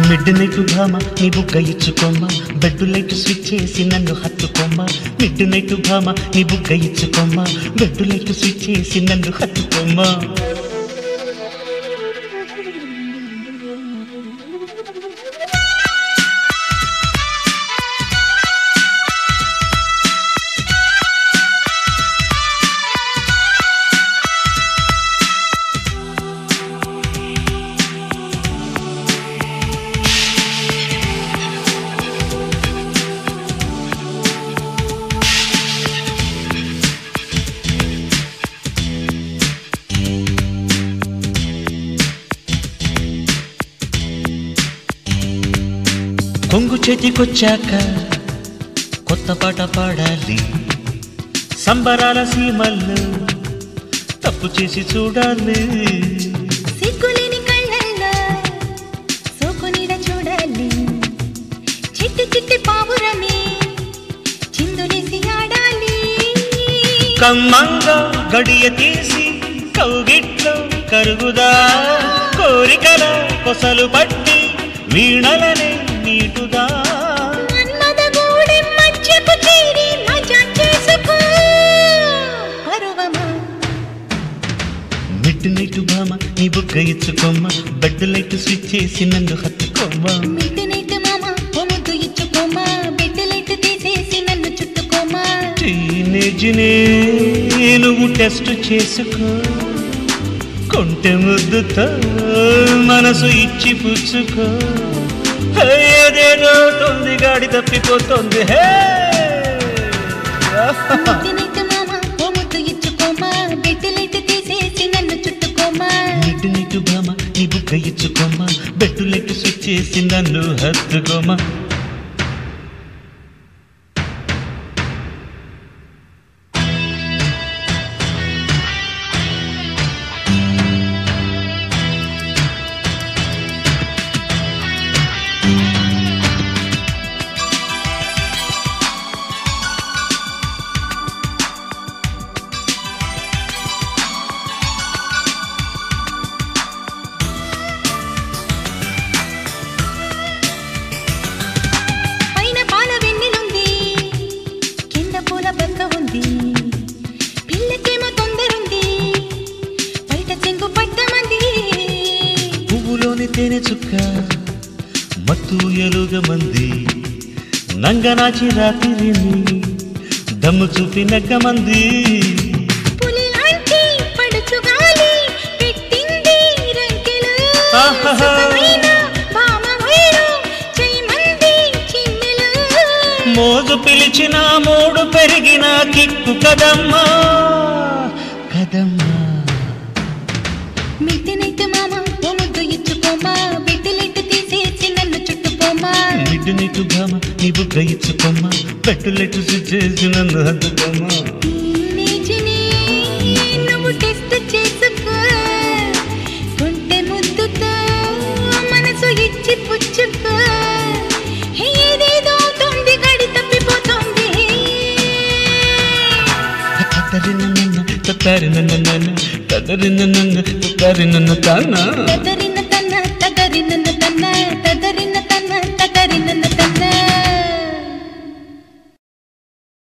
Mid night భామ నీ బుగ్గ ఇచ్చుకోమ్మ బెడ్ లైట్ స్విచ్ చేసి నన్ను హత్తుకోమ్మ మిడ్ నైట్ భామ నీ బుగ్గ ఇచ్చుకోమ్మ బెడ్ లైట్ స్విచ్ చేసి నన్ను హత్తుకోమ్మ కొంగు చేతికొచ్చాక కొత్త పాట పాడాలి సంబరాల సీమల్లో తప్పు చేసి చూడాలి సిగ్గులేని కళ్ళల్లో సోకునీడ చూడాలి చిట్టి చిట్టి పావురమే చిందులేసి ఆడాలి కమ్మంగా గడియ తీసి కౌగిట్లో కరుగుదా కోరికల కొసలు పట్టి వీణలనే నీటుదా మన్మథ గూడెం మధ్యకు చేరి మజా చేసుకో పరువమా మిడ్ నైట్ భామ నీ బుగ్గ ఇచ్చుకోమ్మ బెడ్ లైట్ స్విచ్ చేసి నన్ను హత్తుకోమ్మ మిడ్ నైట్ మామ ఓ ముద్దు ఇచ్చుకోమా బెడ్ లైట్ తీసేసి నన్ను చుట్టుకోమా టీనేజ్నే నువ్వు టెస్ట్ చేసుకో కొంటె ముద్దుతో మనసు ఇచ్చి పుచ్చుకో హే, ఏదేదో తొంది గాడి తప్పిపోతుంది హే మిడ్ నైట్ మామ ఓ ముద్దు ఇచ్చుకోమా బెడ్ లైట్ తీసేసి నన్ను చుట్టుకోమా మిడ్ నైట్ భామ నీ బుగ్గ ఇచ్చుకోమ్మ బెడ్ లైట్ స్విచ్ చేసి నన్ను హత్తుకోమా పైన పాల వెన్నెలుంది కింద పూల బక్క ఉంది పిల్లకేమో తొందరుంది బయట చెంగు పట్టమంది పువ్వులోని తేనె చుక్క మత్తు ఎలుగ మంది నంగనాచి రాత్రిని దమ్ము చూపి నగ్గమంది పులి లాంటి పడుచు గాలి పెట్టింది రంకెలు ఆహాహా. సుఖమైన భామ వైరు చేయమంది చిన్నెలు మోజు పిలిచిన మూడు పెరిగిన కిక్కు కదమ్మా కదమ్మా మిడ్డనైతే మామ ఓ ముద్దు ఇచ్చుకోమా బిడ్డలెట్టు తీసేసి నన్ను చుట్టుకోమా మిడ్డు నీకు భామ నీ బుగ్గ ఇచ్చుకోమ్మా పెట్టులెట్టు చేసి నన్ను హద్దుకోమ్మా టీనేజ్ని నువ్వు టెస్ట్ చేసుకో గుంటె ముద్దుతో మనసు ఇచ్చి పుచ్చుకో ఏదేదో తొంది గడి తప్పిపోతుంది తత్తరి నన్న తత్తరి నన్న తత్తరి నన్న తత్తరి నన్న తానా కదరి